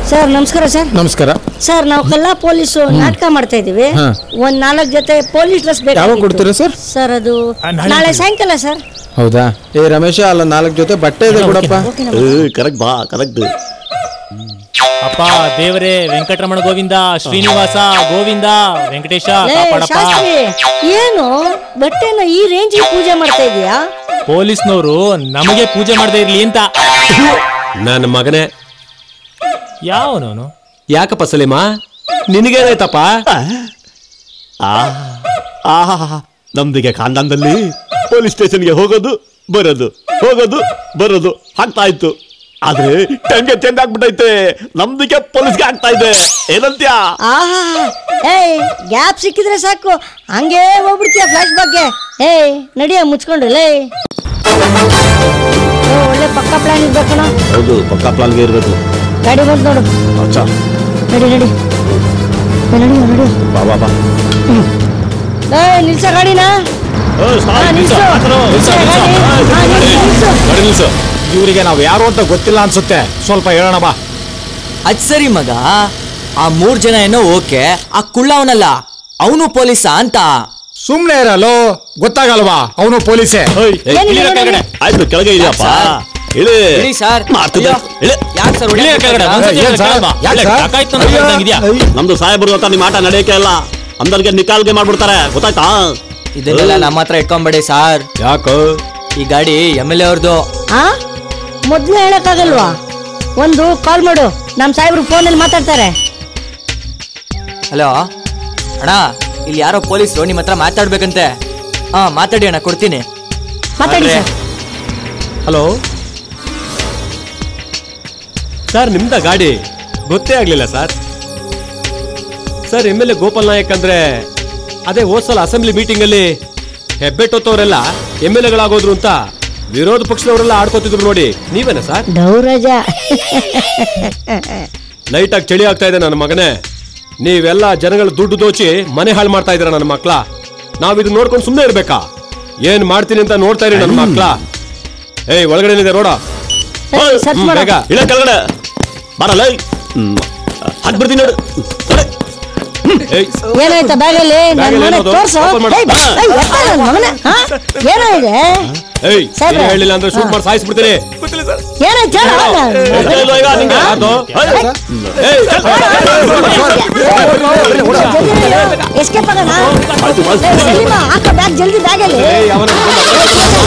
Sir ನಮಸ್ಕಾರ sir ನಮಸ್ಕಾರ sir ನಾವು ಕಲ್ಲಾ ಪೊಲೀಸು ನಾಟಕ ಮಾಡ್ತಾ ಇದೀವಿ ಹಾ. ಒಂದ್ ನಾಲ್ಕು ಜೊತೆ ಪೊಲೀಸ್ ಡ್ರೆಸ್ ಬೇಕು ಯಾವಾಗ ಕೊಡ್ತೀರಾ ಸರ್? ಸರ್ ಅದು ನಾಳೆ ನಾಳೆ ಕೊಡಿ. ಸಾಯಂಕಾಲ ಸರ್ ಹೌದಾ ಏ ರಮೇಶ ಅಲ್ಲ ನಾಲ್ಕು ಜೊತೆ ಬಟ್ಟೆ ಇದೆ ಕೊಡಪ್ಪ ಕರೆಕ್ಟ್ ಬಾ ಕರೆಕ್ಟ್ ಅಪ್ಪ ದೇವರೇ ವೆಂಕಟರಮಣ ಗೋವಿಂದ ಶ್ರೀನಿವಾಸ ಗೋವಿಂದ ವೆಂಕಟೇಶ ಲೇ, ಕಾಪಾಡಪ್ಪ ಶಾಸ್ತ್ರಿ ಏನು ಬಟ್ಟೆನ ಈ ರೇಂಜ್ ಪೂಜೆ ಮಾಡ್ತಾ ಇದೀಯಾ ಪೊಲೀಸ್ನವರು ನಮಗೆ ಪೂಜೆ ಮಾಡದೇ ಇರ್ಲಿ ಅಂತ ನನ್ನ ಮಗನೇ ಯಾವನವನು ಯಾಕಪ್ಪ ಸಲೀಮ ನಿನಗೇನಾಯ್ತಪ್ಪ ನಮ್ದಿಗೆ ಖಾನ್ದಾನದಲ್ಲಿ ಪೊಲೀಸ್ ಸ್ಟೇಷನ್ಗೆ ಹೋಗೋದು ಬರೋದು ಹೋಗೋದು ಬರೋದು ಆಗ್ತಾ ಇತ್ತು ಆದ್ರೆ ಟೈಮ್ಗೆ ಚೇಂಜ್ ಆಗ್ಬಿಟ್ಟೈತೆ ನಮ್ದಿಗೆ ಪೊಲೀಸ್ಗೆ ಆಗ್ತಾ ಇದೆ ಏನಂತ್ಯಾ ಆಹಾ ಏಯ್ ಗ್ಯಾಪ್ ಸಿಕ್ಕಿದ್ರೆ ಸಾಕು ಹಂಗೆ ಹೋಗ್ಬಿಡ್ತೀಯ ಫ್ಲಾಶ್ ಬಗ್ಗೆ ಏಯ್ ನಡಿಯ ಮುಚ್ಕೊಂಡು ಲೇ ಓ, ಒಳ್ಳೆ ಪಕ್ಕ ಪ್ಲಾನ್ ಇರ್ಬೇಕಣ ಹೌದು ಪಕ್ಕ ಪ್ಲಾನ್ಗೆ ಇರ್ಬೇಕು ಗಾಡಿ ಬಂತು ನೋಡು ಅಚ್ಚಾ ನಡಿ ನಡಿ ಏ, ನಡಿ ನಡಿ ಬಾ ಬಾ ಬಾ ಏಯ್ ನಿಲ್ಸ ಗಾಡಿನ ಹಾ, ನಿಲ್ಸು. ನಿಲ್ಸು ಗಾಡಿ. ಹಾ, ನಿಲ್ಸು, ನಿಲ್ಸು. ಇವರಿಗೆ ನಾವು ಯಾರು ಅಂತ ಗೊತ್ತಿಲ್ಲ ಅನ್ಸುತ್ತೆ ಸ್ವಲ್ಪ ಹೇಳೋಣ ಬಾ ಅದ್ ಸರಿ ಮಗ ಆ ಮೂರ್ ಜನ ಏನೋ ಓಕೆ ಆ ಕುಳ್ಳ ಅವನಲ್ಲ ಅವನು ಪೊಲೀಸ ಅಂತ ಸುಮ್ನೆ ಇರಲು ಗೊತ್ತಾಗಲ್ವಾ ಅವನು ಪೊಲೀಸೇ ಏನಿಲ್ಲ ನೋಡಿ. ಆಯ್ತು ಕೆಳಗೆ ಇದೆಯಪ್ಪ ಇಳಿ ಇಳಿ ಸರ್ ಮಾಡ್ತಿದ್ದೆ ಇಳಿ ಯಾಕೆ ಸರ್ ಇಳಿಯ ಕೆಳಗಡೆ, ಒಂದ್ಸತಿ ಏನ್ ಸರ್? ಕೇಳಲ್ವಾ? ಯಾಕ್ ಒಳ್ಳೆ ಸರ್? ಸಾಕಾಯ್ತು ಅಂತ ಹೇಳ್ದಂಗಿದ್ಯಾ? ನಮ್ದು ಸಾಹೇಬರು ಅಂತ ನಿಮ್ಮ ಆಟ ನಡೆಯಕ್ಕೆ ಇಲ್ಲ ಅಂದರ್ಗೆ ನಿಕಾಲ್ಗೆ ಮಾಡ್ಬಿಡ್ತಾರೆ ಗೊತ್ತಾಯ್ತಾ ಇದನ್ನೆಲ್ಲ ನಮ್ಮ ಹತ್ರ ಇಟ್ಕೊಂಬೇಡಿ ಸಾರ್ ಯಾಕೋ ಈ ಗಾಡಿ ಎಮ್ ಎಲ್ ಎ ಅವ್ರದ್ದು ಆ ಮೊದ್ಲು ಹೇಳಕ್ಕಾಗಲ್ವಾ ಒಂದು ಕಾಲ್ ಮಾಡು ನಮ್ ಸಾಹೇಬ್ರು ಫೋನಲ್ಲಿ ಮಾತಾಡ್ತಾರೆ ಹಲೋ ಅಣ್ಣ ಇಲ್ಲಿ ಯಾರೋ ಪೊಲೀಸರು ನಿಮ್ಮ ಹತ್ರ ಮಾತಾಡ್ಬೇಕಂತೆ ಹಾ ಮಾತಾಡಿ ಅಣ್ಣ ಕೊಡ್ತೀನಿ ಮಾತಾಡಿ ಆದ್ರೆ- ಸರ್ ಹಲೋ ಸರ್ ನಿಮ್ದ ಗಾಡಿ ಗೊತ್ತೇ ಆಗ್ಲಿಲ್ಲ sir sir M L A Gopal Nayak ಅಂದ್ರೆ ಅದೇ ಹೋದ್ಸಲ ಅಸೆಂಬ್ಲಿ ಮೀಟಿಂಗ್ ಅಲ್ಲಿ ಹೆಬ್ಬೆಟ್ಟೊತ್ತವರೆಲ್ಲ ಎಮ್ ಎಲ್ ಎಗಳಾಗೋದ್ರು ಅಂತ ವಿರೋಧ ಪಕ್ಷದವರೆಲ್ಲ ಆಡ್ಕೋತಿದ್ರು ನೋಡಿ ನೀವೇನಾ ಸರ್ ಡೌರಾಜ ಲೈಟ್ ಆಗಿ ಚಳಿ ಆಗ್ತಾ ಇದೆ ನನ್ನ ಮಗನೇ ನೀವೆಲ್ಲ ಜನಗಳ ದುಡ್ಡು ದೋಚಿ ಮನೆ ಹಾಳು ಮಾಡ್ತಾ ಇದ್ದೀರಾ ನನ್ನ ಮಕ್ಳ ನಾವ್ ಇದನ್ನ ನೋಡ್ಕೊಂಡು ಸುಮ್ಮನೆ ಇರ್ಬೇಕಾ ಏನ್ ಮಾಡ್ತೀನಿ ಅಂತ ನೋಡ್ತಾ ಇರಿ ನನ್ನ ಮಕ್ಳ ಏಯ್ ಒಳಗಡೆ ಏನಿದೆ ನೋಡ ಸರ್ಚ್ ಹ್ಮ್, ಮಾಡು ಬೇಗ ಇಳ ಕೆಳಗಡೆ ಬರಲ್ಲ ಹಾಕ್ಬಿಡ್ತೀನಿ ನೋಡು ಸರಿ. ಹ್ಮ್, ಏಯ್, ಏನಾಯ್ತಾ ಬ್ಯಾಗಲ್ಲಿ Bag ನನ್ನ ಅಲ್ಲಿ ಮನೆ ಏನದು? ತೋರ್ಸು Open ಮಾಡು. ಏಯ್, ಏಯ್, ಎತ್ತ ನನ್ ಮಗನೇ, ಹಾ? ಏನಾಗಿದೆ ಏಯ್ ಸಾಯ್ಬ್ರೆ. ನೀನ್ ಹೇಳಿಲ್ಲ ಅಂದ್ರೆ ಶೂಟ್ ಮಾಡಿ ಸಾಯಿಸ್ಬಿಡ್ತೀನಿ ಏನಾಯ್ತು ಹೇಳು, ಏಯ್, ನಾನು- ಇಲ್ವಾ ಈಗ ನಿಂಗೆ? ಯಾರ್ದು? ಏಯ್, ಎಸ್ಕೇಪ್ ಆಗೋಣ ಆಯ್ತು, ಆಯ್ತು. ಏಯ್, ಸಲೀಮ, ಹಾಕೋ ಬ್ಯಾಗ್ ಜಲ್ದಿ ಬ್ಯಾಗಲ್ಲಿ ಏಯ್, ಅವನ